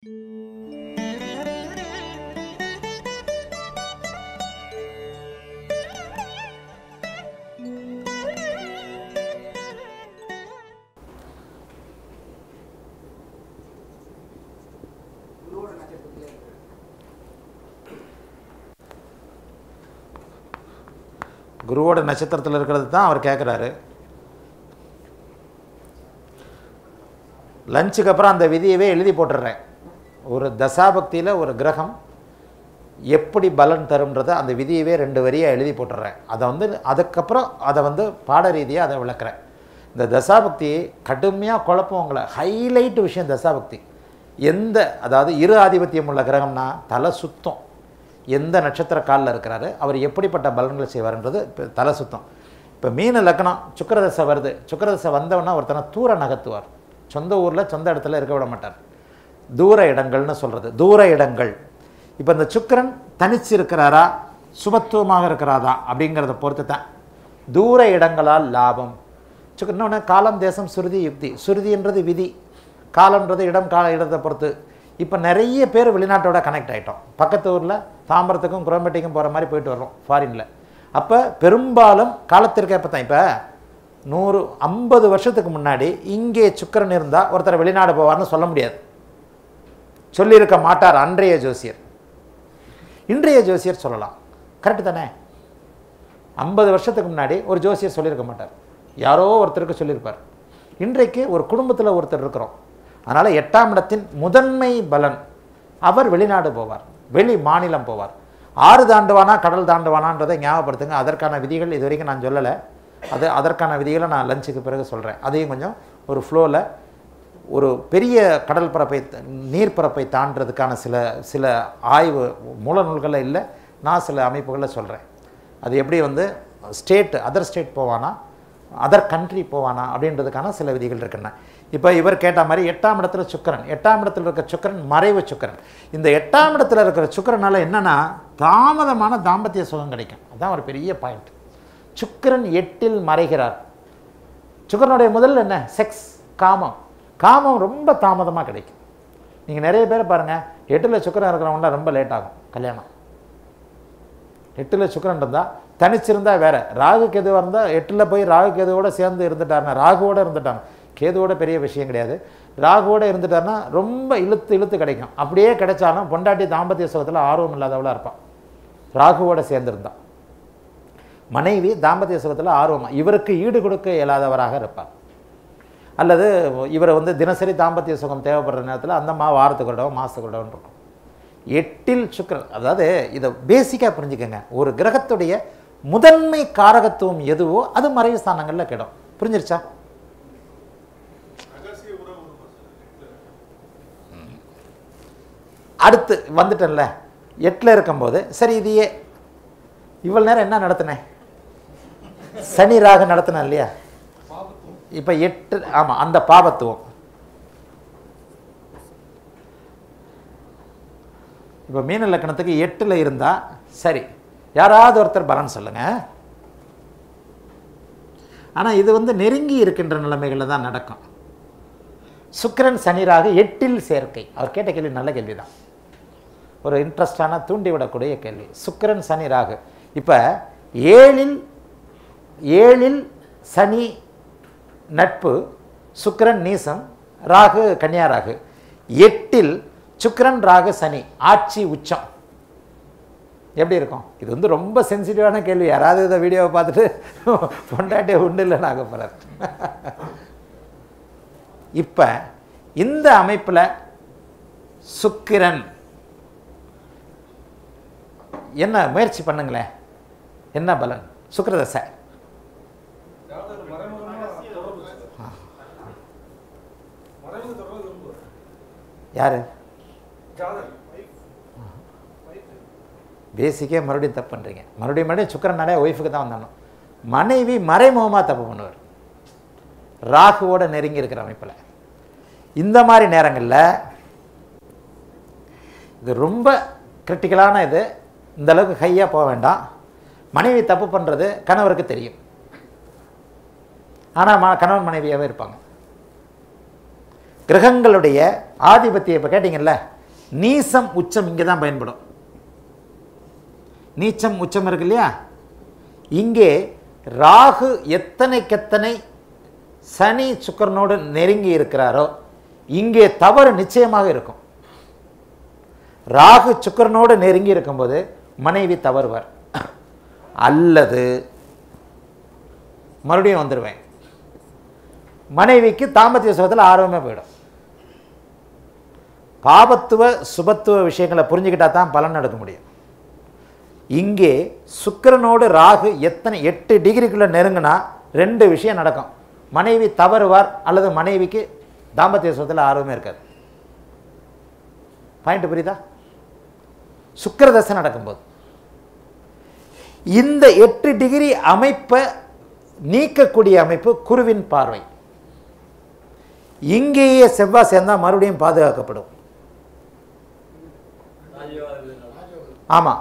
குருவோட நட்சத்திரத்தில் இருக்கிறது தான் அவர் கேட்குறாரு லஞ்சுக்கு அப்புறம் அந்த விதியவே எழுதி போட்டுடுறேன் ஒரு தசாபக்தியில் ஒரு கிரகம் எப்படி பலன் தரும்ன்றதை அந்த விதியவே ரெண்டு வரியாக எழுதி போட்டுடுறேன் அதை வந்து அதுக்கப்புறம் அதை வந்து பாட ரீதியாக அதை விளக்குறேன் இந்த தசாபக்தி கடுமையாக குழப்பம் உங்களை ஹைலைட் விஷயம் தசாபக்தி எந்த அதாவது இரு ஆதிபத்தியம் உள்ள கிரகம்னா தலை சுத்தம் எந்த நட்சத்திர காலில் இருக்கிறாரு அவர் எப்படிப்பட்ட பலன்களை செய்வார்ன்றது இப்போ தலை சுத்தம் இப்போ மீன லக்னம் சுக்கரதசை வருது சுக்கரதசை வந்தவொடனே ஒருத்தனை தூர நகர்த்துவார் சொந்த ஊரில் சொந்த இடத்துல இருக்க விட மாட்டார் தூர இடங்கள்னு சொல்கிறது தூர இடங்கள் இப்போ இந்த சுக்கிரன் தனிச்சு இருக்கிறாரா சுபத்துவமாக இருக்கிறாரா அப்படிங்கிறத பொறுத்து தான் தூர இடங்களால் லாபம் சுக்க இன்னொன்று காலம் தேசம் சுருதி யுக்தி சுருதின்றது விதி காலம்ன்றது இடம் கால இடத்தை பொறுத்து இப்போ நிறைய பேர் வெளிநாட்டோட கனெக்ட் ஆகிட்டோம் பக்கத்து ஊரில் தாம்பரத்துக்கும் குரோம்பேட்டைக்கும் போகிற மாதிரி போயிட்டு வர்றோம் ஃபாரினில் அப்போ பெரும்பாலும் காலத்திற்கு ஏற்ப தான் இப்போ நூறு ஐம்பது வருஷத்துக்கு முன்னாடி இங்கே சுக்கிரன் இருந்தால் ஒருத்தர் வெளிநாடு போவார்னு சொல்ல முடியாது சொல்லியிருக்க மாட்டார் அன்றைய ஜோசியர் இன்றைய ஜோசியர் சொல்லலாம் கரெக்டு தானே ஐம்பது வருஷத்துக்கு முன்னாடி ஒரு ஜோசியர் சொல்லியிருக்க மாட்டார் யாரோ ஒருத்தருக்கு சொல்லியிருப்பார் இன்றைக்கு ஒரு குடும்பத்தில் ஒருத்தர் இருக்கிறோம் அதனால் எட்டாம் இடத்தின் முதன்மை பலன் அவர் வெளிநாடு போவார் வெளி மாநிலம் போவார் ஆறு தாண்டுவானா கடல் தாண்டுவானான்றதை ஞாபகப்படுத்துங்க அதற்கான விதிகள் இது வரைக்கும் நான் சொல்லலை அது அதற்கான விதிகளை நான் லஞ்சுக்கு பிறகு சொல்கிறேன் அதையும் கொஞ்சம் ஒரு ஃப்ளோவில் ஒரு பெரிய கடல் பரப்பை நீர் பரப்பை தாண்டறதுக்கான சில சில ஆய்வு மூல நூல்களில் இல்லை நான் சில அமைப்புகளில் சொல்கிறேன் அது எப்படி வந்து ஸ்டேட் அதர் ஸ்டேட் போவானா அதர் கண்ட்ரி போவானா அப்படின்றதுக்கான சில விதிகள் இருக்குண்ணே இப்போ இவர் கேட்ட மாதிரி எட்டாம் இடத்துல சுக்கரன் எட்டாம் இடத்துல இருக்க சுக்கரன் மறைவு சுக்கரன் இந்த எட்டாம் இடத்துல இருக்கிற சுக்கரனால என்னன்னா தாமதமான தாம்பத்திய சுகம் கிடைக்கும் அதான் ஒரு பெரிய பாயிண்ட் சுக்கிரன் எட்டில் மறைகிறார் சுக்கரனுடைய முதல்ல என்ன செக்ஸ் காமம் காமம் ரொம்ப தாமதமாக கிடைக்கும் நீங்கள் நிறைய பேர் பாருங்கள் எட்டில் சுக்கரன் இருக்கிறவங்களாம் ரொம்ப லேட் ஆகும் கல்யாணம் எட்டில் சுக்கரன் இருந்தால் தனிச்சிருந்தா வேற ராகு கேதுவாக இருந்தால் எட்டில் போய் ராகு கேதுவோட சேர்ந்து இருந்துட்டாருன்னா ராகுவோட இருந்துட்டாங்க கேதுவோட பெரிய விஷயம் கிடையாது ராகுவோட இருந்துட்டாருன்னா ரொம்ப இழுத்து இழுத்து கிடைக்கும் அப்படியே கிடைச்சாலும் பொண்டாட்டி தாம்பத்திய சுகத்தில் ஆர்வம் இல்லாதவளாக இருப்பான் ராகுவோட சேர்ந்துருந்தான் மனைவி தாம்பத்திய சுகத்தில் ஆர்வமாக இவருக்கு ஈடு கொடுக்க இயலாதவராக இருப்பார் அல்லது இவரை வந்து தினசரி தாம்பத்திய சுகம் தேவைப்படுற நேரத்தில் அந்த மா வாரத்துக்கு ஒரு தடவை மாதத்துக்கு ஒரு தடவை இருக்கும் எட்டில் சுக்கரன் அதாவது இதை பேசிக்காக புரிஞ்சுக்கங்க ஒரு கிரகத்துடைய முதன்மை காரகத்துவம் எதுவோ அது மறைவு ஸ்தானங்களில் கிடும் புரிஞ்சிருச்சா அடுத்து வந்துட்டேன்ல எட்டில் இருக்கும்போது சரி இதையே இவ்வளோ நேரம் என்ன நடத்தினேன் சனி ராக நடத்தினேன் இல்லையா இப்போ எட்டு ஆமாம் அந்த பாபத்துவம் இப்போ மீன லக்கணத்துக்கு எட்டில் இருந்தால் சரி யாராவது ஒருத்தர் பலன் சொல்லுங்க ஆனால் இது வந்து நெருங்கி இருக்கின்ற நிலைமைகளில் தான் நடக்கும் சுக்கிரன் சனிராக எட்டில் சேர்க்கை அவர் கேட்ட கேள்வி நல்ல கேள்வி தான் ஒரு இன்ட்ரெஸ்டான தூண்டி விடக்கூடிய கேள்வி சுக்கிரன் சனி ராகு இப்போ ஏழில் ஏழில் சனி நட்பு சுக்கிரன் நீசம் ராகு கன்னியா ராகு எட்டில் சுக்கிரன் ராகு சனி ஆட்சி உச்சம் எப்படி இருக்கும் இது வந்து ரொம்ப சென்சிட்டிவான கேள்வி யாராவது இதை வீடியோவை பார்த்துட்டு பொண்டாட்டியை உண்டு இல்லைன்னு ஆக போகிறார் இப்போ இந்த அமைப்பில் சுக்கிரன் என்ன முயற்சி பண்ணுங்களேன் என்ன பலன் சுக்கிரதசை யாரு பேசிக்கே மறுபடியும் தப்பு பண்ணுறீங்க மறுபடியும் மறுபடியும் சுக்கரனாலே ஒய்ஃபுக்கு தான் வந்தாலும் மனைவி மறைமுகமாக தப்பு பண்ணுவார் ராகுவோட நெருங்கி இருக்கிற அமைப்பில் இந்த மாதிரி நேரங்களில் இது ரொம்ப கிரிட்டிக்கலான இது இந்த அளவுக்கு ஹையாக போக வேண்டாம் மனைவி தப்பு பண்ணுறது கணவருக்கு தெரியும் ஆனால் ம கணவன் மனைவியாகவே இருப்பாங்க கிரகங்களுடைய ஆதிபத்தியம் இப்போ கேட்டிங்கல்ல நீசம் உச்சம் இங்கே தான் பயன்படும் நீச்சம் உச்சம் இருக்கு இல்லையா இங்கே ராகு எத்தனைக்கெத்தனை சனி சுக்கரனோடு நெருங்கி இருக்கிறாரோ இங்கே தவறு நிச்சயமாக இருக்கும் ராகு சுக்கரனோடு நெருங்கி இருக்கும்போது மனைவி தவறுவார் அல்லது மறுபடியும் வந்துடுவேன் மனைவிக்கு தாம்பத்திய சுகத்தில் ஆர்வமே போயிடும் பாபத்துவ சுபத்துவ விஷயங்களை புரிஞ்சுக்கிட்டா தான் பலன் எடுக்க முடியும் இங்கே சுக்கிரனோடு ராகு எத்தனை எட்டு டிகிரிக்குள்ளே நெருங்கினா ரெண்டு விஷயம் நடக்கும் மனைவி தவறுவார் அல்லது மனைவிக்கு தாம்பத்திய சுகத்தில் ஆர்வமே இருக்காது பாயிண்ட் புரியுதா சுக்கிரதசை நடக்கும்போது இந்த எட்டு டிகிரி அமைப்பை நீக்கக்கூடிய அமைப்பு குருவின் பார்வை இங்கேயே செவ்வாய் சேர்ந்தா மறுபடியும் பாதுகாக்கப்படும் ஆமாம்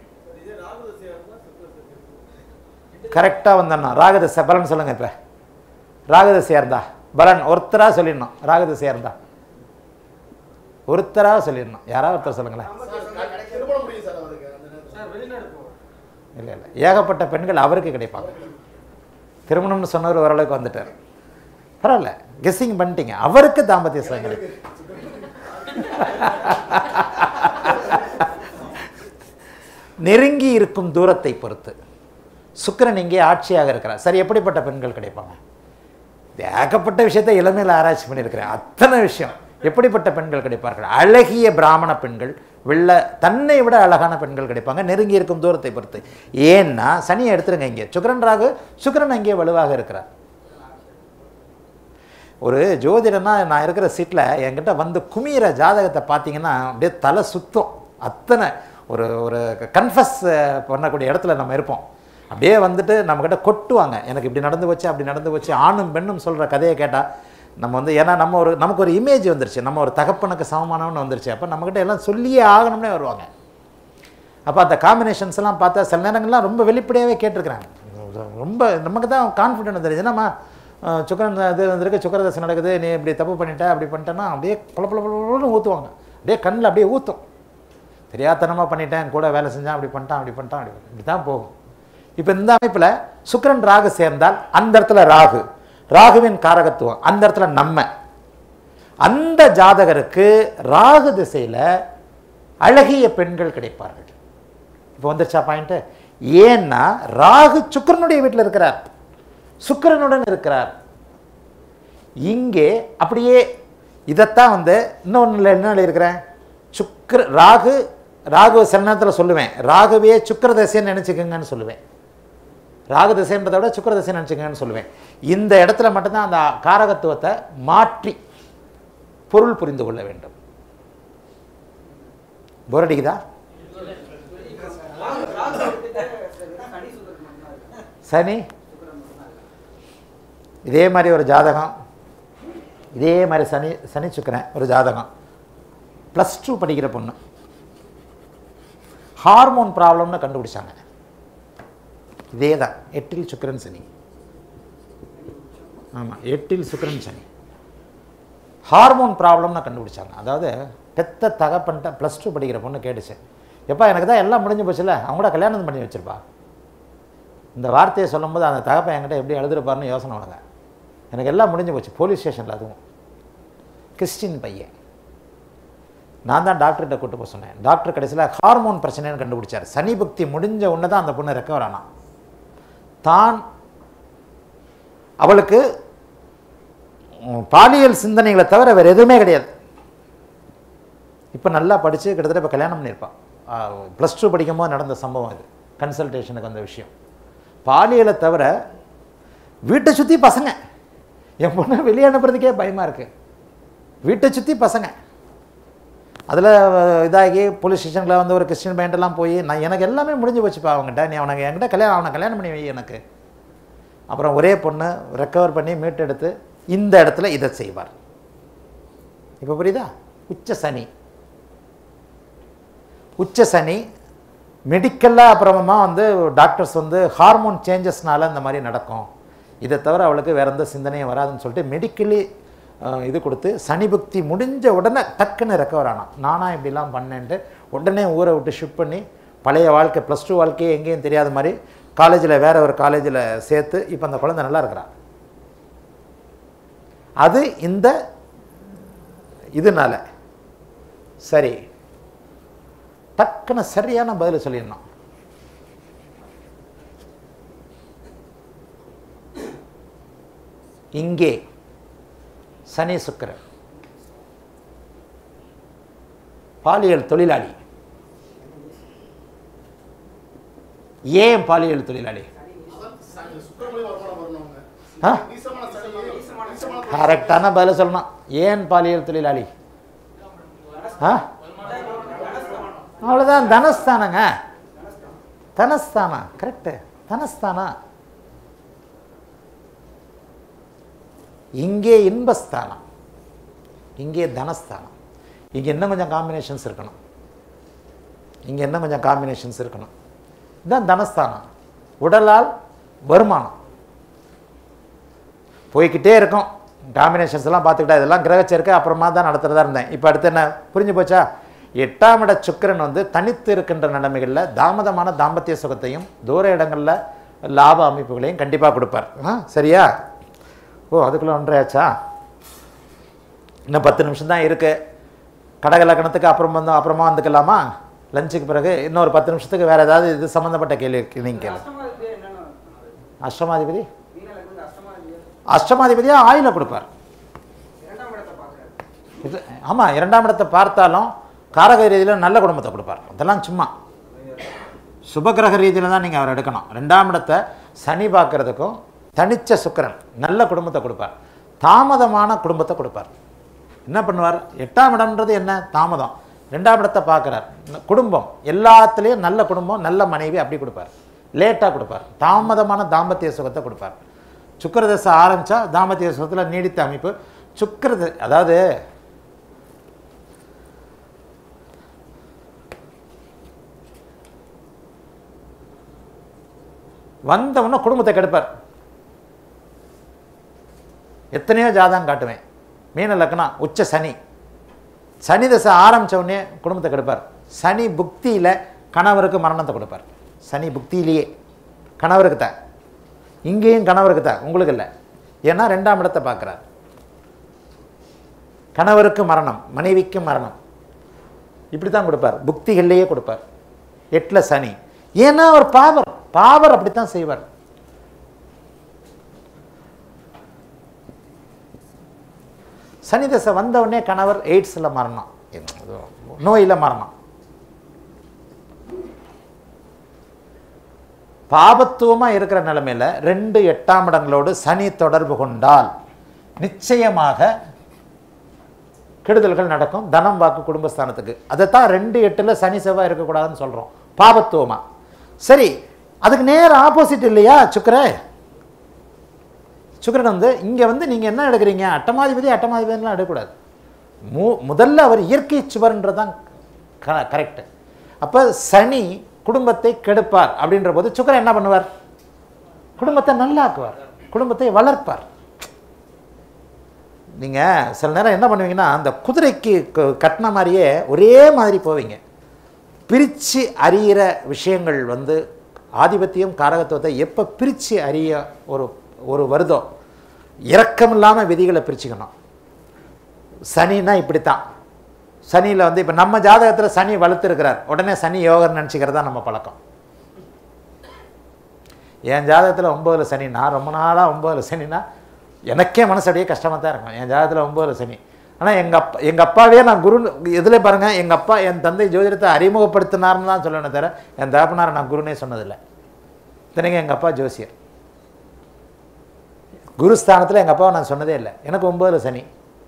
கரெக்டாக வந்தண்ணா ராகதசை பலன் சொல்லுங்க இப்போ ராகதசையாக இருந்தா பலன் ஒருத்தராக சொல்லிடணும் ராகதசையாக இருந்தா ஒருத்தராக சொல்லிடணும் யாராவது ஒருத்தர் சொல்லுங்களேன் திருமணம் முடியும் சார் அவருக்கு அந்த நேரத்தில் இல்லை இல்லை ஏகப்பட்ட பெண்கள் அவருக்கு கிடைப்பாங்க திருமணம்னு சொன்னவர் ஓரளவுக்கு வந்துட்டார் பரவாயில்ல கெஸ்ஸிங் பண்ணிட்டீங்க அவருக்கு தாம்பத்திய சுகம் கிடைக்கும் நெருங்கி இருக்கும் தூரத்தை பொறுத்து சுக்கிரன் இங்கே ஆட்சியாக இருக்கிறார் சரி எப்படிப்பட்ட பெண்கள் கிடைப்பாங்க இது ஏகப்பட்ட விஷயத்தை இளமையில் ஆராய்ச்சி பண்ணியிருக்கிறேன் அத்தனை விஷயம் எப்படிப்பட்ட பெண்கள் கிடைப்பார்கள் அழகிய பிராமண பெண்கள் வெள்ள தன்னை விட அழகான பெண்கள் கிடைப்பாங்க நெருங்கி இருக்கும் தூரத்தை பொறுத்து ஏன்னா சனியை எடுத்துருங்க இங்கே சுக்கிரன் ராகு சுக்கிரன் அங்கே வலுவாக இருக்கிறார் ஒரு ஜோதிடனா நான் இருக்கிற சீட்டில் என்கிட்ட வந்து குமியிற ஜாதகத்தை பார்த்தீங்கன்னா அப்படியே தலை சுத்தம் அத்தனை ஒரு ஒரு கன்ஃபஸ் பண்ணக்கூடிய இடத்துல நம்ம இருப்போம் அப்படியே வந்துட்டு நம்மக்கிட்ட கொட்டுவாங்க எனக்கு இப்படி நடந்து போச்சு அப்படி நடந்து போச்சு ஆணும் பெண்ணும் சொல்கிற கதையை கேட்டால் நம்ம வந்து ஏன்னா நம்ம ஒரு நமக்கு ஒரு இமேஜ் வந்துருச்சு நம்ம ஒரு தகப்பனுக்கு சமமானவன்னு வந்துருச்சு அப்போ நம்மக்கிட்ட எல்லாம் சொல்லியே ஆகணும்னே வருவாங்க அப்போ அந்த காம்பினேஷன்ஸ் எல்லாம் பார்த்தா சில நேரங்கள்லாம் ரொம்ப வெளிப்படையாகவே கேட்டிருக்கிறாங்க ரொம்ப நமக்கு தான் கான்ஃபிடென்ட் தெரியுது என்னம்மா அஹ், சுக்கரன் இது வந்திருக்கு சுக்கரதசை நடக்குது நீ இப்படி தப்பு பண்ணிட்ட அப்படி பண்ணிட்டேன்னா அப்படியே பல பல பலன்னு ஊற்றுவாங்க அப்படியே கண்ணில் அப்படியே ஊற்றும் தெரியாத்தனமாக பண்ணிட்டேன் கூட வேலை செஞ்சான் அப்படி பண்ணிட்டான் அப்படி பண்ணிட்டான் அப்படி இப்படி தான் போகும் இப்போ இந்த அமைப்பில் சுக்கிரன் ராகு சேர்ந்தால் அந்த இடத்துல ராகு ராகுவின் காரகத்துவம் அந்த இடத்துல நம்ம அந்த ஜாதகருக்கு ராகு திசையில் அழகிய பெண்கள் கிடைப்பார்கள் இப்போ வந்துருச்சா பாயிண்ட்டு ஏன்னா ராகு சுக்கிரனுடைய வீட்டில் இருக்கிறார் சுக்கிரனுடன் இருக்கிறார் இங்கே அப்படியே இதைத்தான் வந்து இன்னொன்று என்ன எழுதியிருக்கிறேன் சுக்கிர ராகு ராகு சில நேரத்தில் சொல்லுவேன் ராகுவே சுக்கிர தசைன்னு நினச்சிக்கங்கன்னு சொல்லுவேன் ராகு திசைன்றதை விட சுக்கிர திசை நினச்சிக்கங்கன்னு சொல்லுவேன் இந்த இடத்துல மட்டும்தான் அந்த காரகத்துவத்தை மாற்றி பொருள் புரிந்து கொள்ள வேண்டும் போர் அடிக்குதா சனி இதே மாதிரி ஒரு ஜாதகம் இதே மாதிரி சனி சனி சுக்கிரன் ஒரு ஜாதகம் ப்ளஸ் டூ படிக்கிற பொண்ணு ஹார்மோன் ப்ராப்ளம்னு கண்டுபிடிச்சாங்க இதே தான் எட்டில் சுக்கிரன் சனி ஆமாம் எட்டில் சுக்கிரன் சனி ஹார்மோன் ப்ராப்ளம்னு கண்டுபிடிச்சாங்க அதாவது பெத்த தகப்பன்ட்ட ப்ளஸ் டூ படிக்கிற பொண்ணு கேட்டுச்சு எப்பா எனக்கு தான் எல்லாம் முடிஞ்சு போச்சுல அவங்க கூட கல்யாணம் பண்ணி வச்சிருப்பா இந்த வார்த்தையை சொல்லும்போது அந்த தகப்பன் என்கிட்ட எப்படி எழுதுறப்பாருன்னு யோசனை பண்ணுங்க எனக்கு எல்லாம் முடிஞ்சு போச்சு போலீஸ் ஸ்டேஷனில் அதுவும் கிறிஸ்டின் பையன் நான் தான் டாக்டர்கிட்ட கூட்டு போக சொன்னேன் டாக்டர் கடைசியில் ஹார்மோன் பிரச்சனைன்னு கண்டுபிடிச்சார் சனி பக்தி முடிஞ்ச உடனே தான் அந்த பொண்ணு ரெக்கவர் ஆனான் தான் அவளுக்கு உம், பாலியல் சிந்தனைகளை தவிர வேறு எதுவுமே கிடையாது இப்போ நல்லா படித்து கிட்டத்தட்ட இப்போ கல்யாணம் பண்ணியிருப்பான் ப்ளஸ் டூ படிக்கும்போது நடந்த சம்பவம் இது கன்சல்டேஷனுக்கு அந்த விஷயம் பாலியலை தவிர வீட்டை சுற்றி பசங்க என் பொண்ணை வெளியே அனுப்புறதுக்கே பயமாக இருக்குது வீட்டை சுற்றி பசங்க அதில் இதாகி போலீஸ் ஸ்டேஷனில் வந்து ஒரு கிறிஸ்டின் பையன்ட்டெல்லாம் போய் நான் எனக்கு எல்லாமே முடிஞ்சு போச்சுப்பா அவங்ககிட்ட நீ அவனுக்கு என்கிட்ட கல்யாணம் அவனை கல்யாணம் பண்ணி வை எனக்கு அப்புறம் ஒரே பொண்ணு ரெக்கவர் பண்ணி மீட்டெடுத்து இந்த இடத்துல இதை செய்வார் இப்போ புரியுதா உச்ச சனி உச்ச சனி மெடிக்கலாக அப்புறமா வந்து டாக்டர்ஸ் வந்து ஹார்மோன் சேஞ்சஸ்னால இந்த மாதிரி நடக்கும் இதை தவிர அவளுக்கு வேற எந்த சிந்தனையும் வராதுன்னு சொல்லிட்டு மெடிக்கலி அஹ், இது கொடுத்து சனி புக்தி முடிஞ்ச உடனே டக்குன்னு ரெக்கவர் ஆனான் நானா இப்படிலாம் பண்ணேன்ட்டு உடனே ஊரை விட்டு ஷிஃப்ட் பண்ணி பழைய வாழ்க்கை ப்ளஸ் டூ வாழ்க்கையே எங்கேயும் தெரியாத மாதிரி காலேஜில் வேற ஒரு காலேஜில் சேர்த்து இப்போ அந்த குழந்தை நல்லா இருக்கிறான் அது இந்த இதனால சரி டக்குன்னு சரியான பதில் சொல்லிடணும் இங்கே சனி சுக்கிரன் பாலியல் தொழிலாளி ஏன் பாலியல் தொழிலாளி அதான் ச- சுக்கிரமொழி வருமானம் வரணும் அவங்க. ஆ நீசமான சனி, நீசமான கரெக்டான பதில் சொல்லணும் ஏன் பாலியல் தொழிலாளி ஆ அவ்வளோதான் தனஸ்தானங்க தனஸ்தானம் கரெக்டு தனஸ்தானம் இங்கே இன்பஸ்தானம் இங்கே தனஸ்தானம் இங்கே இன்னும் கொஞ்சம் காம்பினேஷன்ஸ் இருக்கணும் இங்கே இன்னும் கொஞ்சம் காம்பினேஷன்ஸ் இருக்கணும் இதுதான் தனஸ்தானம் உடலால் வருமானம் போய்க்கிட்டே இருக்கும் காம்பினேஷன்ஸ் எல்லாம் பார்த்துக்கிட்டா இதெல்லாம் கிரகச்சேர்க்கை அப்புறமா தான் நடத்துகிறதா இருந்தேன் இப்போ அடுத்து என்ன புரிஞ்சு போச்சா எட்டாம் இட சுக்கிரன் வந்து தனித்து இருக்கின்ற நிலைமைகளில் தாமதமான தாம்பத்திய சுகத்தையும் தூர இடங்களில் லாப அமைப்புகளையும் கண்டிப்பாக கொடுப்பார் ஆ சரியா ஓ அதுக்குள்ளே ஒன்றரை ஆச்சா இன்னும் பத்து நிமிஷம் தான் இருக்குது கடக லக்கணத்துக்கு அப்புறம் வந்து அப்புறமா வந்துக்கலாமா லஞ்சுக்கு பிறகு இன்னொரு பத்து நிமிஷத்துக்கு வேறு ஏதாவது இது சம்மந்தப்பட்ட கேள்வி இருக்கு நீங்கள் கேளு அஷ்டமாதிபதி என்னன்னா அஷ்டமாதிபதி மீனலுக்கு வந்து அஷ்டமாதிபதி அஷ்டமாதிபதியாக ஆயில கொடுப்பார் இரண்டாம் இடத்தை பார்க்குறாரு இது ஆமாம் இரண்டாம் இடத்தை பார்த்தாலும் காரக ரீதியில் நல்ல குடும்பத்தை கொடுப்பார் அதெல்லாம் சும்மா சுபகிரக ரீதியில் தான் நீங்கள் அவர் எடுக்கணும் ரெண்டாம் இடத்தை சனி பார்க்கறதுக்கும் தனிச்ச சுக்கிரன் நல்ல குடும்பத்தை கொடுப்பார் தாமதமான குடும்பத்தை கொடுப்பார் என்ன பண்ணுவார் எட்டாம் இடம்ன்றது என்ன தாமதம் ரெண்டாம் இடத்தை பார்க்குறார் குடும்பம் எல்லாத்துலேயும் நல்ல குடும்பம் நல்ல மனைவி அப்படி கொடுப்பார் லேட்டாக கொடுப்பார் தாமதமான தாம்பத்திய சுகத்தை கொடுப்பார் சுக்கிரதசை ஆரம்பித்தா தாம்பத்திய சுகத்தில் நீடித்த அமைப்பு சுக்கிரத அதாவது வந்தவொடனே குடும்பத்தை கெடுப்பார் எத்தனையோ ஜாதகம் காட்டுவேன் மீன லக்னம் உச்ச சனி சனி தசை ஆரம்பிச்ச உடனே குடும்பத்தை கெடுப்பார் சனி புக்தியில் கணவருக்கு மரணத்தை கொடுப்பார் சனி புக்தியிலேயே கணவருக்கு தான் இங்கேயும் கணவருக்கு தான் உங்களுக்கு இல்லை ஏன்னா ரெண்டாம் இடத்தை பார்க்குறார் கணவருக்கு மரணம் மனைவிக்கு மரணம் இப்படி தான் கொடுப்பார் புக்திகள்லேயே கொடுப்பார் எட்டில் சனி ஏன்னா அவர் பாவர் பாவர் அப்படித்தான் செய்வார் சனி தசை வந்த உடனே கணவர் எய்ட்ஸில் மரணம் நோயில் மரணம் பாபத்துவமாக இருக்கிற நிலைமையில ரெண்டு எட்டாம் இடங்களோடு சனி தொடர்பு கொண்டால் நிச்சயமாக கெடுதல்கள் நடக்கும் தனம் வாக்கு குடும்பஸ்தானத்துக்கு அதைத்தான் ரெண்டு எட்டில் சனி செவ்வாய் இருக்கக்கூடாதுன்னு சொல்கிறோம் பாபத்துவமா சரி அதுக்கு நேர் ஆப்போசிட் இல்லையா சுக்கரே சுக்கிரன் வந்து இங்கே வந்து நீங்கள் என்ன எடுக்கிறீங்க அட்டமாதிபதி அட்டமாதிபதிலாம் எடுக்கக்கூடாது மு முதல்ல அவர் இயற்கை சுவர்ன்றது தான் க கரெக்டு அப்போ சனி குடும்பத்தை கெடுப்பார் அப்படின்ற போது சுக்கிரன் என்ன பண்ணுவார் குடும்பத்தை நல்லாக்குவார் குடும்பத்தை வளர்ப்பார் நீங்கள் சில நேரம் என்ன பண்ணுவீங்கன்னா அந்த குதிரைக்கு க- கட்டின மாதிரியே ஒரே மாதிரி போவீங்க பிரித்து அறியிற விஷயங்கள் வந்து ஆதிபத்தியம் காரகத்துவத்தை எப்போ பிரித்து அறிய ஒரு ஒரு வருதோ இரக்கம் இல்லாமல் விதிகளை பிரிச்சுக்கணும் சனின்னா இப்படித்தான் சனியில் வந்து இப்போ நம்ம ஜாதகத்தில் சனி வலுத்திருக்கிறார் உடனே சனி யோகர் நினச்சிக்கிறதா நம்ம பழக்கம் என் ஜாதகத்தில் ஒம்போதில் சனி நான் ரொம்ப நாளாக ஒம்போதில் சனினா எனக்கே மனசு அப்படியே கஷ்டமாக தான் இருக்கும் என் ஜாதகத்தில் ஒம்போதில் சனி ஆனால் எங்கள் அப்பா எங்கள் அப்பாவே நான் குரு இதில் பாருங்கள் எங்கள் அப்பா என் தந்தை ஜோதிடத்தை அறிமுகப்படுத்தினார்னு தான் சொல்லணும் தவிர என் தகப்பனார் நான் குருனே சொன்னதில்லை இத்தனைக்கும் எங்கள் அப்பா ஜோசியர் குருஸ்தானத்தில் எங்கள் அப்பாவை நான் சொன்னதே இல்லை எனக்கு ஒம்போதில் சனி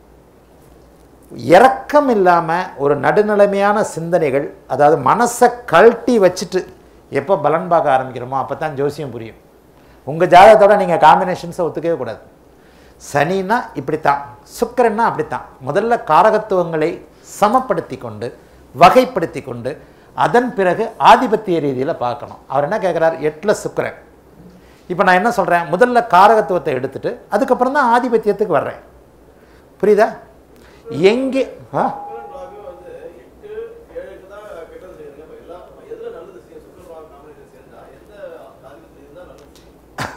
இரக்கம் இல்லாமல் ஒரு நடுநிலைமையான சிந்தனைகள் அதாவது மனசை கழட்டி வச்சுட்டு எப்போ பலன் பார்க்க ஆரம்பிக்கிறோமோ அப்போ தான் ஜோசியம் புரியும் உங்கள் ஜாதகத்தோட நீங்கள் காம்பினேஷன்ஸை ஒத்துக்கவே கூடாது சனின்னா இப்படித்தான் சுக்கிரன்னா அப்படித்தான் முதல்ல காரகத்துவங்களை சமப்படுத்தி கொண்டு வகைப்படுத்தி கொண்டு அதன் பிறகு ஆதிபத்திய ரீதியில் பார்க்கணும் அவர் என்ன கேட்குறார் எட்டில் சுக்கிரன் இப்போ நான் என்ன சொல்கிறேன் முதல்ல காரகத்துவத்தை எடுத்துட்டு அதுக்கப்புறம் தான் ஆதிபத்தியத்துக்கு வர்றேன் புரியுதா எங்கே ஆ சுக்கிரன் ராகு வந்து எட்டு ஏழுக்கு தான் கெட்டது செய்யுதுங்க இப்ப எல்லா எதுல நல்லது செய்யும் சுக்கிரன் ராகு காம்பினேஷன் சேர்ந்தா எந்த ராகுல இருந்தா நல்லது செய்யும்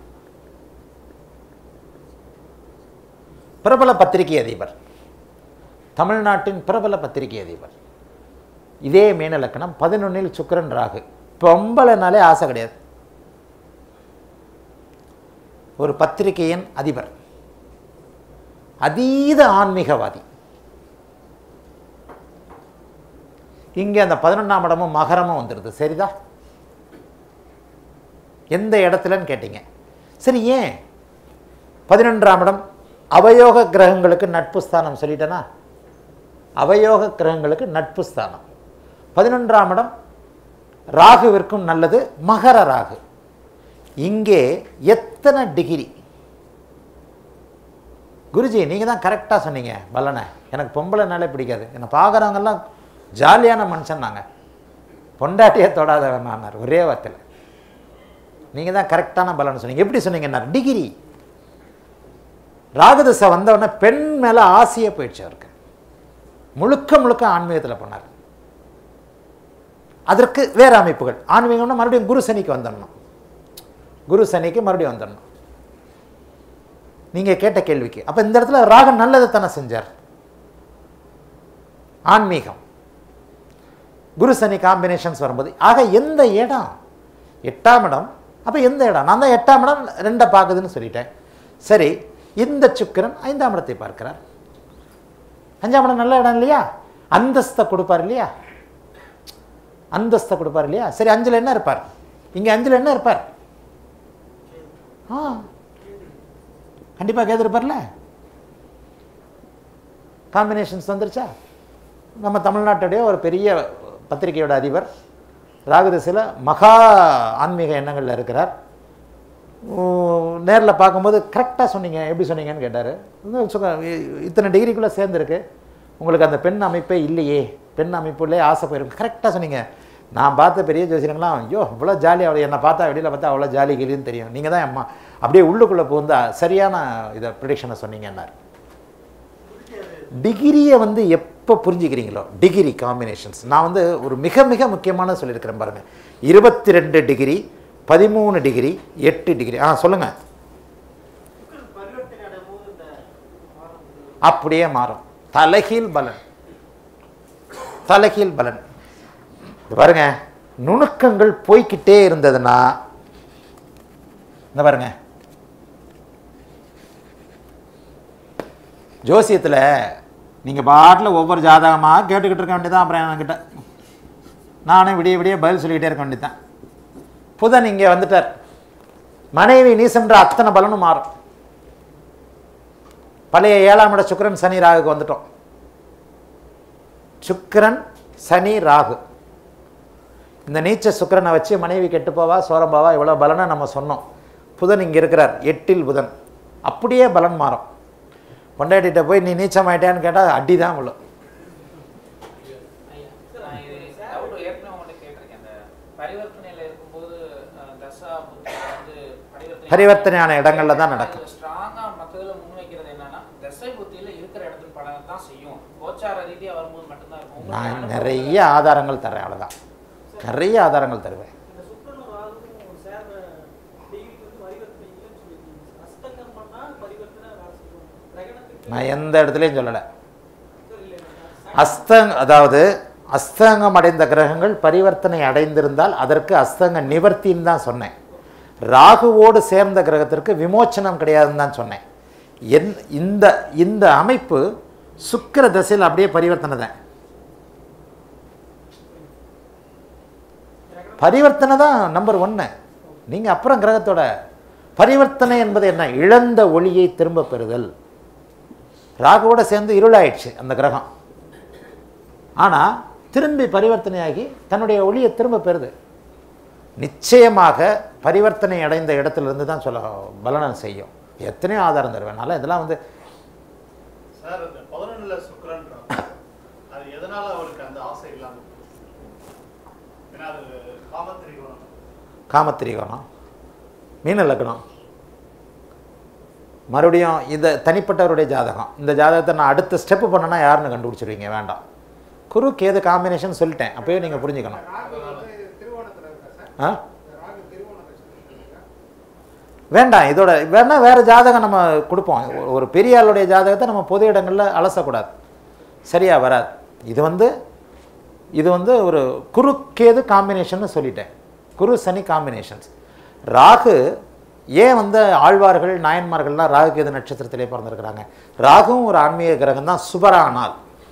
பிரபல பத்திரிகை அதிபர் தமிழ்நாட்டின் பிரபல பத்திரிகை அதிபர் இதே மீன லக்கணம் பதினொன்னில் சுக்கிரன் ராகு பொம்பளைனாலே ஆசை கிடையாது ஒரு பத்திரிகையின் அதிபர் அதீத ஆன்மீகவாதி இங்கே அந்த பதினொன்றாம் இடமும் மகரமும் வந்துடுது சரிதா எந்த இடத்துலன்னு கேட்டீங்க சரி ஏன் பதினொன்றாம் இடம் அவயோக கிரகங்களுக்கு நட்பு ஸ்தானம் சொல்லிட்டேனா அவயோக கிரகங்களுக்கு நட்பு ஸ்தானம் பதினொன்றாம் இடம் ராகுவிற்கும் நல்லது மகர ராகு இங்கே எத்தனை டிகிரி குருஜி நீங்கள் தான் கரெக்டாக சொன்னீங்க பலனை எனக்கு பொம்பளைனாலே பிடிக்காது என்னை பார்க்குறவங்கெல்லாம் ஜாலியான மனுஷன் நாங்கள் பொண்டாட்டியே தொடாதவன் நானார் ஒரே வார்த்தையில் நீங்கள் தான் கரெக்டான பலன் சொன்னீங்க எப்படி சொன்னீங்கன்னா டிகிரி ராகதசை வந்தவுடனே பெண் மேலே ஆசையே போயிடுச்சு அவருக்கு முழுக்க முழுக்க ஆன்மீகத்தில் போனார் அதற்கு வேறு அமைப்புகள் ஆன்மீகம்னா மறுபடியும் குரு சனிக்கு வந்துடணும் குரு சனிக்கு மறுபடியும் வந்துடணும் நீங்கள் கேட்ட கேள்விக்கு அப்போ இந்த இடத்துல ராகன் நல்லதை தானே செஞ்சார் ஆன்மீகம் குரு சனி காம்பினேஷன்ஸ் வரும்போது ஆக எந்த இடம் எட்டாம் இடம் அப்போ எந்த இடம் நான் தான் எட்டாம் இடம் ரெண்டை பார்க்குதுன்னு சொல்லிட்டேன் சரி இந்த சுக்கிரன் ஐந்தாம் இடத்தை பார்க்கிறார் அஞ்சாம் இடம் நல்ல இடம் இல்லையா அந்தஸ்தை கொடுப்பார் இல்லையா அந்தஸ்தை கொடுப்பார் இல்லையா சரி அஞ்சில் என்ன இருப்பார் இங்கே அஞ்சில் என்ன இருப்பார் ஆ கண்டிப்பாக கேது இருப்பார்ல காம்பினேஷன்ஸ் வந்துருச்சா நம்ம தமிழ்நாட்டுடைய ஒரு பெரிய பத்திரிகையோட அதிபர் ராகுதசில மகா ஆன்மீக எண்ணங்களில் இருக்கிறார் நேரில் பார்க்கும்போது கரெக்டாக சொன்னீங்க எப்படி சொன்னீங்கன்னு கேட்டார் இத்தனை டிகிரிக்குள்ளே சேர்ந்துருக்கு உங்களுக்கு அந்த பெண் அமைப்பே இல்லையே பெண் அமைப்புள்ளே ஆசை போயிருக்கு கரெக்டாக சொன்னீங்க நான் பார்த்த பெரிய ஜோசியர்கள்லாம் ஐயோ இவ்வளோ ஜாலியாக அவளை என்னை பார்த்தா வெளியில் பார்த்தா அவ்வளோ ஜாலி கிளின்னு தெரியும் நீங்கள் தான் அம்மா அப்படியே உள்ளுக்குள்ளே புகுந்தா சரியான இதை ப்ரிடிக்ஷனை சொன்னீங்கன்னார் டிகிரியை வந்து எப்போ புரிஞ்சுக்கிறீங்களோ டிகிரி காம்பினேஷன்ஸ் நான் வந்து ஒரு மிக மிக முக்கியமான சொல்லியிருக்கிறேன் பாருங்க இருபத்தி ரெண்டு டிகிரி பதிமூணு டிகிரி எட்டு டிகிரி ஆ சொல்லுங்கள் சுக்கிரன் பரிவர்த்தனை அடையும் போது இந்த மாறும் அப்படியே மாறும் தலைகீழ் பலன் தலைகீழ் பலன் இது பாருங்க நுணுக்கங்கள் போய்க்கிட்டே இருந்ததுன்னா இந்த பாருங்க ஜோசியத்தில் நீங்கள் பாட்டில் ஒவ்வொரு ஜாதகமாக கேட்டுக்கிட்டு இருக்க வேண்டியதான் அப்புறம் என்கிட்ட நானே விடிய விடிய பதில் சொல்லிக்கிட்டே இருக்க வேண்டியதான் புதன் இங்கே வந்துட்டார் மனைவி நீசம்ன்ற அத்தனை பலனும் மாறும் பழைய ஏழாம் இட சுக்கிரன் சனி ராகுக்கு வந்துட்டோம் சுக்கிரன் சனி ராகு இந்த நீச்ச சுக்கிரனை வச்சு மனைவி கெட்டுப்போவா சோரம்பாவா இவ்வளோ பலனை நம்ம சொன்னோம் புதன் இங்கே இருக்கிறார் எட்டில் புதன் அப்படியே பலன் மாறும் பொண்டாட்டிகிட்ட போய் நீ நீச்சமாயிட்டேன்னு கேட்டால் அடி தான் விழும் ஐயா, நான் இது doubt ஏற்கனவே உங்கள்ட்ட கேட்டிருக்கேன். அந்த பரிவர்த்தனையில இருக்கும்போது, அஹ், தசா புத்தியில வந்து பரிவர்த்தனை- பரிவர்த்தனையான இடங்கள்ல தான் நடக்கும். அது strong ஆ மத்ததுல முன்வைக்கிறது என்னன்னா, தசை புத்தியில இருக்கிற இடத்துல பலன் தான் செய்யும். கோச்சார ரீதியா வரும்போது மட்டும்தான் இருக்கும். உங்களுக்கு நான் அனுபவம் நிறைய ஆதாரங்கள் தரேன் அவ்வளோதான் நிறைய ஆதாரங்கள் தருவேன் இந்த சுக்கிரனும் ராகுவும் சேர்ற டிகிரிக்கு வந்து பரிவர்த்தனை இல்லைன்னு சொல்லியிருக்கீங்க அஸ்தங்கம் பண்ணா பரிவர்த்தனை வேலை செய்யும் கிரகணத்துக்கு நான் எந்த இடத்துலையும் சொல்லலை இல்லை அஸ்தங் அதாவது அஸ்தங்கம் அடைந்த கிரகங்கள் பரிவர்த்தனை அடைந்திருந்தால் அதற்கு அஸ்தங்க நிவர்த்தின்னு தான் சொன்னேன் ராகுவோடு சேர்ந்த கிரகத்திற்கு விமோச்சனம் கிடையாதுன்னு தான் சொன்னேன் என் இந்த இந்த அமைப்பு சுக்கிர தசையில் அப்படியே பரிவர்த்தனை தான் பரிவர்த்தனை தான் நம்பர் ஒன்று நீங்கள் அப்புறம் கிரகத்தோட பரிவர்த்தனை என்பது என்ன இழந்த ஒளியை திரும்ப பெறுதல் ராகுவோட சேர்ந்து இருளாயிடுச்சு அந்த கிரகம் ஆனால் திரும்பி பரிவர்த்தனையாகி தன்னுடைய ஒளியை திரும்ப பெறுது நிச்சயமாக பரிவர்த்தனை அடைந்த இடத்துலேருந்து தான் சொல்ல பலனம் செய்யும் எத்தனையோ ஆதாரம் தருவேன் அதனால இதெல்லாம் வந்து சார் இந்த பதினொன்னுல சுக்கிரன் ராகு, அது எதனால அவருக்கு அந்த ஆசை இல்லாம போச்சு? ஏன்னா அது காமத்திரிகோணம் காமத்திரிகோணம் மீன லக்னம் மறுபடியும் இந்த தனிப்பட்டவருடைய ஜாதகம் இந்த ஜாதகத்தை நான் அடுத்த ஸ்டெப்பு பண்ணனா யாருன்னு கண்டுபிடிச்சிருவீங்க வேண்டாம் குரு கேது காம்பினேஷன் சொல்லிட்டேன் அப்போயே நீங்கள் புரிஞ்சுக்கணும் ராகு வந்து திருவோணத்துல இருக்கா சார் ஆ இந்த ராகு திருவோண நட்சத்திரத்துல இருக்கா வேண்டாம் இதோட வேணா வேறு ஜாதகம் நம்ம கொடுப்போம் ஒரு- ஒரு பெரிய ஆளுடைய ஜாதகத்தை நம்ம பொது இடங்களில் அலசக்கூடாது சரியா வராது இது வந்து இது வந்து ஒரு குரு கேது காம்பினேஷன் சொல்லிட்டேன் குரு சனி காம்பினேஷன்ஸ் ராகு ஏன் வந்து ஆழ்வார்கள் நாயன்மார்கள்லாம் ராகு கேது நட்சத்திரத்திலே பிறந்திருக்கிறாங்க ராகுவும் ஒரு ஆன்மீக கிரகம் தான் சுபரானால்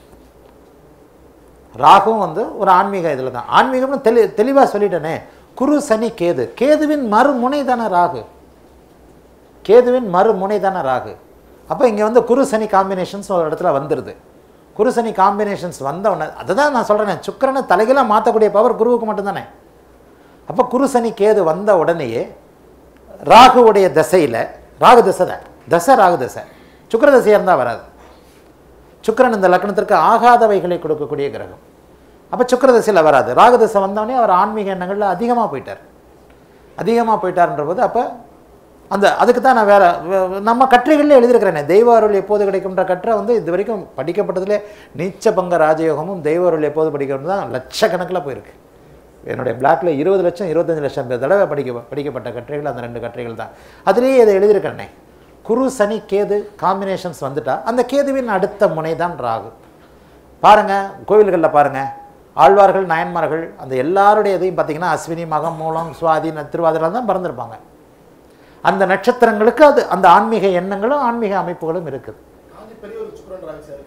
ராகுவும் வந்து ஒரு ஆன்மீக இதில் தான் ஆன்மீகம்னு தெளி தெளிவாக சொல்லிட்டேனே குரு சனி கேது கேதுவின் மறுமுனை தானே ராகு கேதுவின் மறுமுனை தானே ராகு அப்போ இங்கே வந்து குரு சனி காம்பினேஷன்ஸ் ஒரு இடத்துல வந்துடுது குரு சனி காம்பினேஷன்ஸ் வந்த உடனே அதுதான் நான் சொல்கிறேனே சுக்கிரனை தலைகளாக மாற்றக்கூடிய பவர் குருவுக்கு மட்டும்தானே அப்போ குரு சனி கேது வந்த உடனேயே ராகுவுடைய தசையில் ராகு தசை தான் தசை ராகு தசை சுக்கிர தசையாக இருந்தால் வராது சுக்கிரன் இந்த லக்னத்திற்கு ஆகாதவைகளை கொடுக்கக்கூடிய கிரகம் அப்போ சுக்கிர தசையில் வராது ராகு தசை வந்தோடனே அவர் ஆன்மீக எண்ணங்களில் அதிகமாக போயிட்டார் அதிகமாக போயிட்டார்ன்ற போது அப்போ அந்த அதுக்கு தான் நான் வேற வே- நம்ம கட்டுரைகளில் எழுதியிருக்கிறேனே தெய்வ அருள் எப்போது கிடைக்கும்ன்ற கட்டுரை வந்து இது வரைக்கும் படிக்கப்பட்டதிலே நீச்ச பங்க ராஜயோகமும் தெய்வ அருள் எப்போது படிக்கணும் தான் லட்சக்கணக்கில் போயிருக்கு என்னுடைய பிளாக்ல இருபது லட்சம் இருபத்தஞ்சு லட்சம் பேர் தடவை படிக்க படிக்கப்பட்ட கட்டுரைகள் அந்த ரெண்டு கட்டுரைகள் தான் அதுலேயே இதை எழுதியிருக்கிறேனே குரு சனி கேது காம்பினேஷன்ஸ் வந்துட்டா அந்த கேதுவின் அடுத்த முனை தான் ராகு பாருங்க கோவில்களில் பாருங்க ஆழ்வார்கள் நாயன்மார்கள் அந்த எல்லாருடைய இதையும் பார்த்தீங்கன்னா அஸ்வினி மகம் மூலம் சுவாதி ந- திருவாதிரை தான் பிறந்திருப்பாங்க அந்த நட்சத்திரங்களுக்கு அது அந்த ஆன்மீக எண்ணங்களும் ஆன்மீக அமைப்புகளும் இருக்குது காஞ்சி பெரியவர் சுக்கரன் ராகு சார் இருக்காரு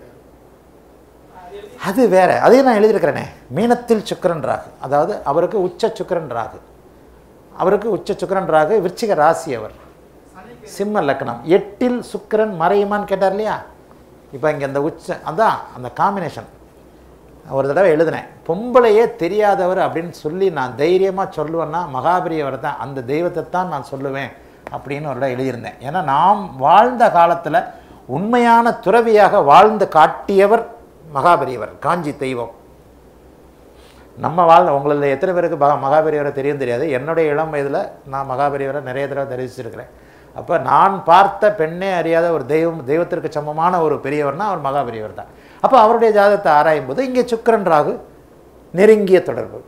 அது வேற அதையும் நான் எழுதியிருக்கிறேனே மீனத்தில் சுக்கிரன் ராகு அதாவது அவருக்கு உச்ச சுக்கிரன் ராகு அவருக்கு உச்ச சுக்கிரன் ராகு விருச்சிக ராசி அவர் சிம்ம லக்னம் எட்டில் சுக்கிரன் மறையுமான்னு கேட்டார் இல்லையா இப்போ இங்கே அந்த உச்ச அதான் அந்த காம்பினேஷன் ஒரு தடவை எழுதினேன் பொம்பளையே தெரியாதவர் அப்படின்னு சொல்லி நான் தைரியமாக சொல்லுவேன்னா மகாபெரியவர் தான் அந்த தெய்வத்தை தான் நான் சொல்லுவேன் அப்படின்னு ஒரு தடவை எழுதியிருந்தேன் ஏன்னா நாம் வாழ்ந்த காலத்தில் உண்மையான துறவியாக வாழ்ந்து காட்டியவர் மகாபெரியவர் காஞ்சி தெய்வம் நம்ம வாழ்ந்த உங்களில் எத்தனை பேருக்கு மகா மகாபெரியவரை தெரியும் தெரியாது என்னுடைய இளம் வயதில் நான் மகாபெரியவரை நிறைய தடவை தெரிவிச்சிருக்கிறேன் அப்போ நான் பார்த்த பெண்ணே அறியாத ஒரு தெய்வம் தெய்வத்திற்கு சமமான ஒரு பெரியவர்னா அவர் மகாபெரியவர் தான் அப்போ அவருடைய ஜாதகத்தை ஆராயும் போது இங்கே சுக்கிரன் ராகு நெருங்கிய தொடர்பு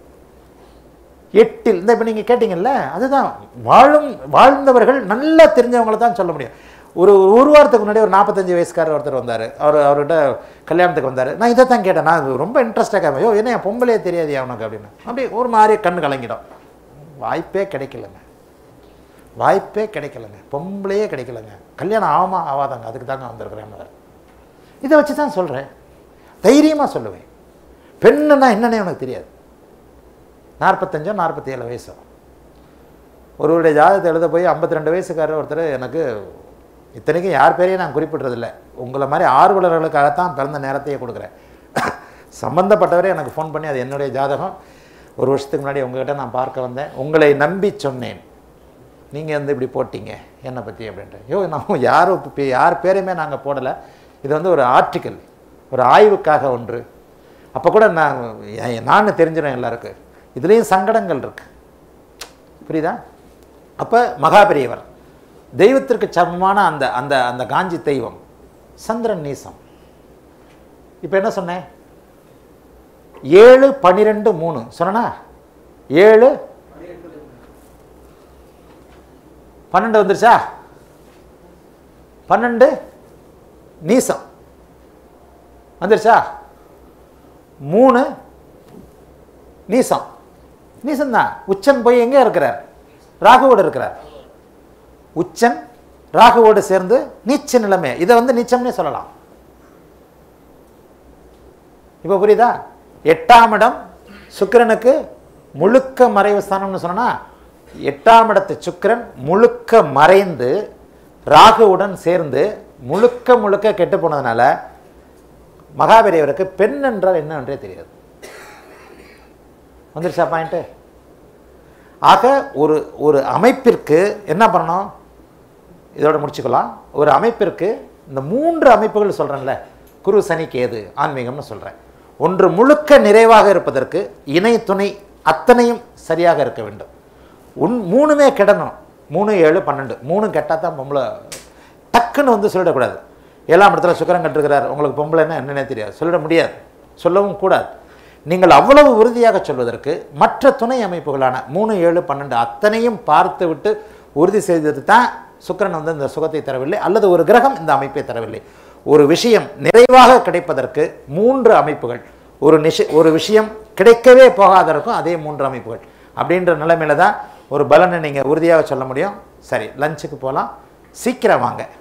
எட்டில் இந்த இப்போ நீங்கள் கேட்டிங்கல்ல அதுதான் வாழும் வாழ்ந்தவர்கள் நல்லா தெரிஞ்சவங்கள தான் சொல்ல முடியும் ஒரு ஒரு வாரத்துக்கு முன்னாடி ஒரு நாற்பத்தஞ்சு வயசுக்காரர் ஒருத்தர் வந்தார் அவர் அவர்கிட்ட கல்யாணத்துக்கு வந்தார் நான் இதை தான் கேட்டேன் நான் ரொம்ப இன்ட்ரெஸ்டாக ஐயோ என்ன என் பொம்பளையே தெரியாது அவனுக்கு அப்படின்னு அப்படி ஒரு மாதிரி கண்ணு கலங்கிடும் வாய்ப்பே கிடைக்கலங்க வாய்ப்பே கிடைக்கலங்க பொம்பளையே கிடைக்கலங்க கல்யாணம் ஆகுமா ஆகாதாங்க அதுக்கு தாங்க வந்திருக்கிறேன் இதை வச்சு தான் சொல்கிறேன் தைரியமாக சொல்லுவேன் பெண்ணுன்னா என்னன்னே உனக்கு தெரியாது நாற்பத்தஞ்சோ நாற்பத்தி ஏழு வயசோ ஒருவருடைய ஜாதகத்தை எழுத போய் 52 ரெண்டு வயசுக்காரர் ஒருத்தர் எனக்கு இத்தனைக்கும் யார் பேரையும் நான் குறிப்பிட்றதில்ல உங்களை மாதிரி ஆர்வலர்களுக்காகத்தான் பிறந்த நேரத்தையே கொடுக்குறேன் சம்பந்தப்பட்டவரே எனக்கு ஃபோன் பண்ணி அது என்னுடைய ஜாதகம் ஒரு வருஷத்துக்கு முன்னாடி உங்ககிட்ட நான் பார்க்க வந்தேன் உங்களை நம்பி சொன்னேன் நீங்கள் வந்து இப்படி போட்டீங்க என்னை பற்றி அப்படின்ட்டு ஐயோ நான் யாரும் இப்போ யார் பேரையுமே நாங்கள் போடலை இது வந்து ஒரு ஆர்டிக்கல் ஒரு ஆய்வுக்காக ஒன்று அப்போ கூட நான் எ- நான் தெரிஞ்சிடும் எல்லாருக்கும் இதுலேயும் சங்கடங்கள் இருக்கு புரியுதா அப்போ மகாபெரியவர் தெய்வத்திற்கு சமமான அந்த அந்த அந்த காஞ்சி தெய்வம் சந்திரன் நீசம் இப்போ என்ன சொன்னேன் ஏழு பன்னிரெண்டு மூணு சொன்னனா ஏழு பன்னெண்டு வந்துருச்சா பன்னெண்டு நீசம் வந்துருச்சா மூணு நீசம் நீசம் தான் உச்சன் போய் எங்கே இருக்கிறார் ராகுவோடு இருக்கிறார் உச்சன் ராகுவோடு சேர்ந்து நீச்ச நிலைமை இதை வந்து நீச்சம்னே சொல்லலாம் இப்போ புரியுதா எட்டாம் இடம் சுக்கிரனுக்கு முழுக்க மறைவு ஸ்தானம்னு சொன்னா எட்டாம் இடத்து சுக்கிரன் முழுக்க மறைந்து ராகுவுடன் சேர்ந்து முழுக்க முழுக்க கெட்டு போனதுனால மகாபெரியவருக்கு பெண் என்றால் என்ன என்றே தெரியாது வந்துருச்சா பாயிண்ட்டு ஆக ஒரு ஒரு அமைப்பிற்கு என்ன பண்ணணும் இதோட முடிச்சுக்கலாம் ஒரு அமைப்பிற்கு இந்த மூன்று அமைப்புகள் சொல்கிறேன்ல குரு சனி கேது ஆன்மீகம்னு சொல்கிறேன் ஒன்று முழுக்க நிறைவாக இருப்பதற்கு இணை துணை அத்தனையும் சரியாக இருக்க வேண்டும் உன் மூணுமே கெடணும் மூணு ஏழு பன்னெண்டு மூணு கெட்டால் தான் பொம்பளை டக்குன்னு வந்து சொல்லிடக்கூடாது ஏழாம் இடத்துல சுக்கரன் கட்டுகிறார் உங்களுக்கு பொம்பளைன்னா என்னன்னே தெரியாது சொல்லிட முடியாது சொல்லவும் கூடாது நீங்கள் அவ்வளவு உறுதியாக சொல்வதற்கு மற்ற துணை அமைப்புகளான மூணு ஏழு பன்னெண்டு அத்தனையும் பார்த்து விட்டு உறுதி செய்தது தான் சுக்கிரன் வந்து இந்த சுகத்தை தரவில்லை அல்லது ஒரு கிரகம் இந்த அமைப்பை தரவில்லை ஒரு விஷயம் நிறைவாக கிடைப்பதற்கு மூன்று அமைப்புகள் ஒரு நிஷ ஒரு விஷயம் கிடைக்கவே போகாததற்கும் அதே மூன்று அமைப்புகள் அப்படின்ற நிலைமையில தான் ஒரு பலனை நீங்கள் உறுதியாக சொல்ல முடியும் சரி லஞ்சுக்கு போகலாம் சீக்கிரம் வாங்க